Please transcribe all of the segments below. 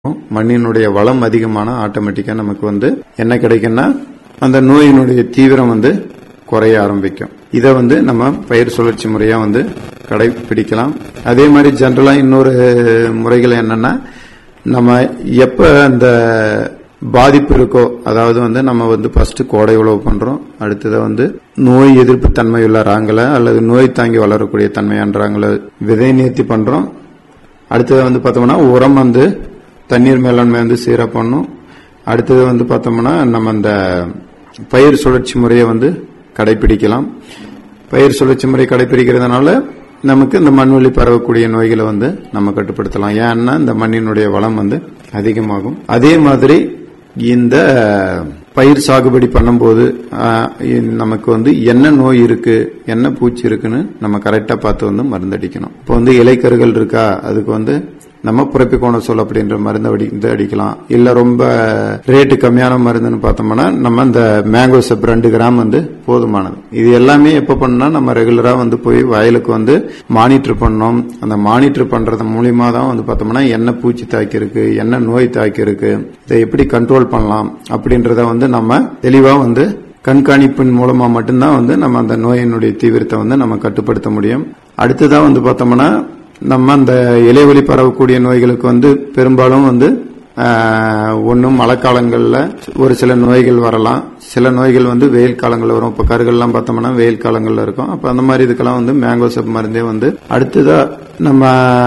மண்ணினுடைய வளம் அதிகமான ஆட்டோமேட்டிக்கா நமக்கு வந்து என்ன கிடைக்கும்னா அந்த நோயினுடைய தீவிரம் வந்து குறைய ஆரம்பிக்கும் இதை வந்து நம்ம பயிர் சுழற்சி முறையா வந்து கடைபிடிக்கலாம் அதே மாதிரி ஜென்ரலா இன்னொரு முறைகள் என்னன்னா நம்ம எப்ப அந்த பாதிப்பு இருக்கோ அதாவது வந்து நம்ம வந்து ஃபர்ஸ்ட் கோடை உழவு பண்றோம் அடுத்தது வந்து நோய் எதிர்ப்பு தன்மை உள்ள ராங்கலை அல்லது நோய் தாங்கி வளரக்கூடிய தன்மையான ராங்கலை விதை நேர்த்தி பண்றோம் அடுத்தது வந்து பார்த்தோம்னா உரம் வந்து தண்ணீர் மேலாண்மை வந்து சீராக பண்ணும் அடுத்தது வந்து பார்த்தோம்னா நம்ம அந்த பயிர் சுழற்சி முறையை வந்து கடைபிடிக்கலாம் பயிர் சுழற்சி முறை கடைபிடிக்கிறதுனால நமக்கு இந்த மண்வெளி பரவக்கூடிய நோய்களை வந்து நம்ம கட்டுப்படுத்தலாம் ஏன்னா இந்த மண்ணினுடைய வளம் வந்து அதிகமாகும் அதே மாதிரி இந்த பயிர் சாகுபடி பண்ணும்போது ஆஹ், நமக்கு வந்து என்ன நோய் இருக்கு என்ன பூச்சி இருக்குன்னு நம்ம கரெக்டா பார்த்து வந்து மருந்தடிக்கணும் இப்போ வந்து இலைக்கருகள் இருக்கா அதுக்கு வந்து நம்ம புறப்பிக்கோணசோல் அப்படின்ற மருந்து அடி இது அடிக்கலாம் இல்ல ரொம்ப ரேட்டு கம்மியான மருந்துன்னு பார்த்தோம்னா நம்ம இந்த மேங்கோ செப் ரெண்டு கிராம் வந்து போதுமானது இது எல்லாமே எப்ப பண்ணா நம்ம ரெகுலரா வந்து போய் வயலுக்கு வந்து மானிட்டர் பண்ணோம் அந்த மானிட்டர் பண்றது மூலியமா தான் வந்து பார்த்தோம்னா என்ன பூச்சி தாக்கி இருக்கு என்ன நோய் தாக்கி இருக்கு இதை எப்படி கண்ட்ரோல் பண்ணலாம் அப்படின்றத வந்து நம்ம தெளிவா வந்து கண்காணிப்பின் மூலமா மட்டும்தான் வந்து நம்ம அந்த நோயினுடைய தீவிரத்தை வந்து நம்ம கட்டுப்படுத்த முடியும் அடுத்ததா வந்து பார்த்தோம்னா நம்ம அந்த இலைவெளி பரவக்கூடிய நோய்களுக்கு வந்து பெரும்பாலும் வந்து ஒன்றும் மழைக்காலங்களில் ஒரு சில நோய்கள் வரலாம் சில நோய்கள் வந்து வெயில் காலங்களில் வரும் இப்போ கருகள்லாம் பார்த்தோம்னா வெயில் காலங்களில் இருக்கும் அப்போ அந்த மாதிரி இதுக்கெல்லாம் வந்து மேங்கோ சப் மருந்தே வந்து அடுத்ததா நம்ம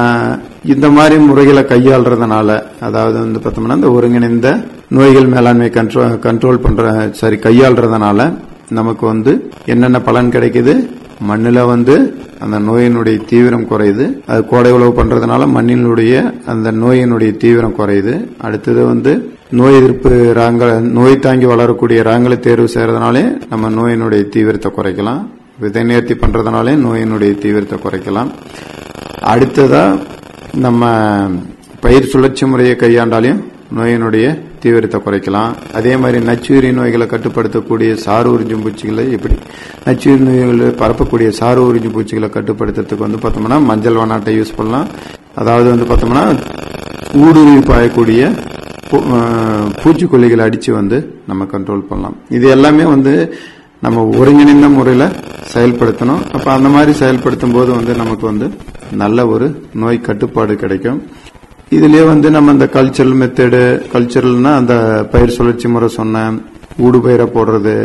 இந்த மாதிரி முறைகளை கையாளுறதுனால அதாவது வந்து பார்த்தோம்னா இந்த ஒருங்கிணைந்த நோய்கள் மேலாண்மை கண்ட்ரோல் கண்ட்ரோல் பண்ற சரி கையாளுறதுனால நமக்கு வந்து என்னென்ன பலன் கிடைக்குது மண்ணுல வந்து அந்த நோயினுடைய தீவிரம் குறையுது அது கோடை உழவு பண்றதுனால மண்ணினுடைய அந்த நோயினுடைய தீவிரம் குறையுது அடுத்தது வந்து நோய் எதிர்ப்பு ராங்க நோய் தாங்கி வளரக்கூடிய ராங்களை தேர்வு செய்யறதுனாலே நம்ம நோயினுடைய தீவிரத்தை குறைக்கலாம் விதை நேர்த்தி பண்றதுனாலே நோயினுடைய தீவிரத்தை குறைக்கலாம் அடுத்ததா நம்ம பயிர் சுழற்சி முறையை கையாண்டாலையும் நோயினுடைய தீவிரத்தை குறைக்கலாம் அதே மாதிரி நச்சுயிரி நோய்களை கட்டுப்படுத்தக்கூடிய சாறு உறிஞ்சும் பூச்சிகளை எப்படி நச்சுயிரி நோய்களை பரப்பக்கூடிய சாறு உறிஞ்சும் பூச்சிகளை கட்டுப்படுத்துறதுக்கு வந்து பார்த்தோம்னா மஞ்சள் வண்ணாட்டை யூஸ் பண்ணலாம் அதாவது வந்து பார்த்தோம்னா ஊடுருவி பாயக்கூடிய பூ- அஹ் பூச்சிக்கொல்லிகளை அடிச்சு வந்து நம்ம கண்ட்ரோல் பண்ணலாம் இது எல்லாமே வந்து நம்ம ஒருங்கிணைந்த முறையில் செயல்படுத்தணும் அப்ப அந்த மாதிரி செயல்படுத்தும் போது வந்து நமக்கு வந்து நல்ல ஒரு நோய் கட்டுப்பாடு கிடைக்கும் இதுலயே வந்து நம்ம இந்த கல்ச்சரல் மெத்தடு கல்ச்சரல்னா அந்த பயிர் சுழற்சி முறை சொன்னேன் ஊடு பயிரை போடுறது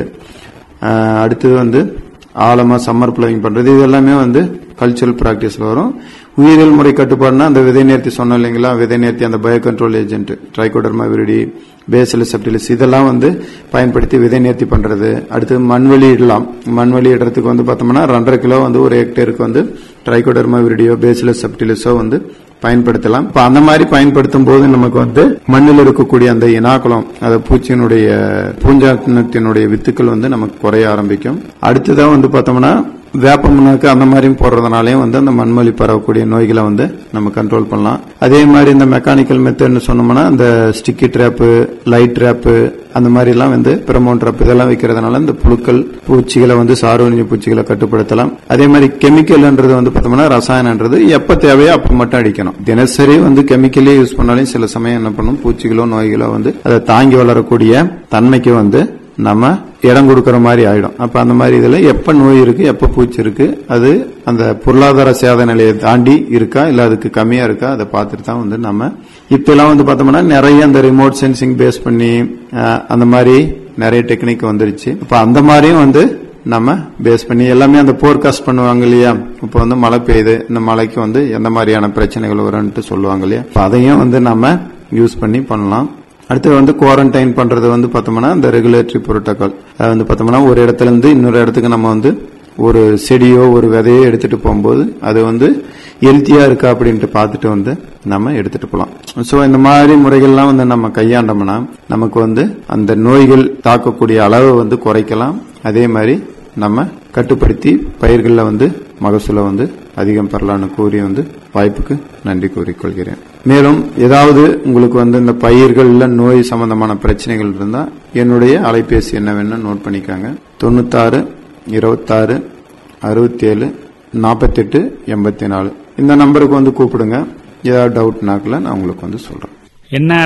அஹ், அடுத்தது வந்து ஆழமா சம்மர் பிளவிங் பண்றது இது எல்லாமே வந்து கல்ச்சரல் பிராக்டிஸ்ல வரும் உயிரியல் முறை கட்டுப்பாடுனா அந்த விதை நேர்த்தி சொன்னோம் இல்லைங்களா விதை நேர்த்தி அந்த bio control agent trichoderma viride bacillus subtilis இதெல்லாம் வந்து பயன்படுத்தி விதை நேர்த்தி பண்றது அடுத்து மண்வெளி இடலாம் மண்வெளி இடறதுக்கு வந்து பார்த்தோம்னா ரெண்டரை கிலோ வந்து ஒரு ஹெக்டேருக்கு வந்து ட்ரைகோடர்மா விரிடியோ பேசிலஸ் செப்டிலிஸோ வந்து பயன்படுத்தலாம் இப்ப அந்த மாதிரி பயன்படுத்தும் போது நமக்கு வந்து மண்ணில் இருக்கக்கூடிய அந்த இனாக்குளம் அந்த பூச்சியினுடைய பூஞ்சாத்தினுடைய வித்துக்கள் வந்து நமக்கு குறைய ஆரம்பிக்கும் அடுத்ததா வந்து பார்த்தோம்னா வேப்ப முன்னாக்கு அந்த மாதிரியும் போடுறதுனாலையும் வந்து அந்த மண்மொழி பரவக்கூடிய நோய்களை வந்து நம்ம கண்ட்ரோல் பண்ணலாம் அதே மாதிரி இந்த மெக்கானிக்கல் மெத்தட்னு சொன்னோம்னா அந்த ஸ்டிக்கி ட்ராப்பு லைட் ட்ராப்பு அந்த மாதிரி எல்லாம் வந்து பிரமோன் ட்ராப் இதெல்லாம் வைக்கிறதுனால இந்த புழுக்கள் பூச்சிகளை வந்து சாரோனிய பூச்சிகளை கட்டுப்படுத்தலாம் அதே மாதிரி கெமிக்கல்ன்றது வந்து பார்த்தோம்னா ரசாயனன்றது எப்ப தேவையோ அப்ப மட்டும் அடிக்கணும் தினசரி வந்து கெமிக்கலே யூஸ் பண்ணாலும் சில சமயம் என்ன பண்ணும் பூச்சிகளோ நோய்களோ வந்து அதை தாங்கி வளரக்கூடிய தன்மைக்கு வந்து நம்ம இடம் கொடுக்கற மாதிரி ஆயிடும் அப்ப அந்த மாதிரி இதுல எப்ப நோய் இருக்கு எப்ப பூச்சி இருக்கு அது அந்த பொருளாதார சேத நிலையை தாண்டி இருக்கா இல்ல அதுக்கு கம்மியா இருக்கா அதை பார்த்துட்டு தான் வந்து நம்ம இப்ப எல்லாம் வந்து பார்த்தோம்னா நிறைய அந்த ரிமோட் சென்சிங் பேஸ் பண்ணி அஹ், அந்த மாதிரி நிறைய டெக்னிக் வந்துருச்சு இப்ப அந்த மாதிரியும் வந்து நம்ம பேஸ் பண்ணி எல்லாமே அந்த போர்காஸ்ட் பண்ணுவாங்க இல்லையா இப்போ வந்து மழை பெய்யுது இந்த மழைக்கு வந்து எந்த மாதிரியான பிரச்சனைகள் வரும்னு சொல்லுவாங்க இல்லையா அப்ப அதையும் வந்து நம்ம யூஸ் பண்ணி பண்ணலாம் அடுத்து வந்து குவாரண்டைன் பண்றது வந்து பார்த்தோம்னா இந்த ரெகுலேட்டரி புரோட்டோகால் அது வந்து பார்த்தோம்னா ஒரு இடத்துல இருந்து இன்னொரு இடத்துக்கு நம்ம வந்து ஒரு செடியோ ஒரு விதையோ எடுத்துட்டு போகும்போது அது வந்து ஹெல்த்தியா இருக்கா அப்படின்ட்டு பார்த்துட்டு வந்து நம்ம எடுத்துட்டு போகலாம் ஸோ இந்த மாதிரி முறைகள்லாம் வந்து நம்ம கையாண்டோம்னா நமக்கு வந்து அந்த நோய்கள் தாக்கக்கூடிய அளவை வந்து குறைக்கலாம் அதே மாதிரி நம்ம கட்டுப்படுத்தி பயிர்களில் வந்து மகசூலை வந்து அதிகம் பெறலாம்னு கூறி வந்து வாய்ப்புக்கு நன்றி கூறிக்கொள்கிறேன் மேலும் ஏதாவது உங்களுக்கு வந்து இந்த பயிர்கள்ல நோய் சம்பந்தமான பிரச்சனைகள் இருந்தா என்னுடைய அலைபேசி என்னவென்னு நோட் பண்ணிக்காங்க தொண்ணூத்தாறு இருபத்தாறு அறுபத்தேழு நாற்பத்தெட்டு எண்பத்தி நாலு இந்த நம்பருக்கு வந்து கூப்பிடுங்க ஏதாவது டவுட்னாக்கில் நான் உங்களுக்கு வந்து சொல்றேன் என்ன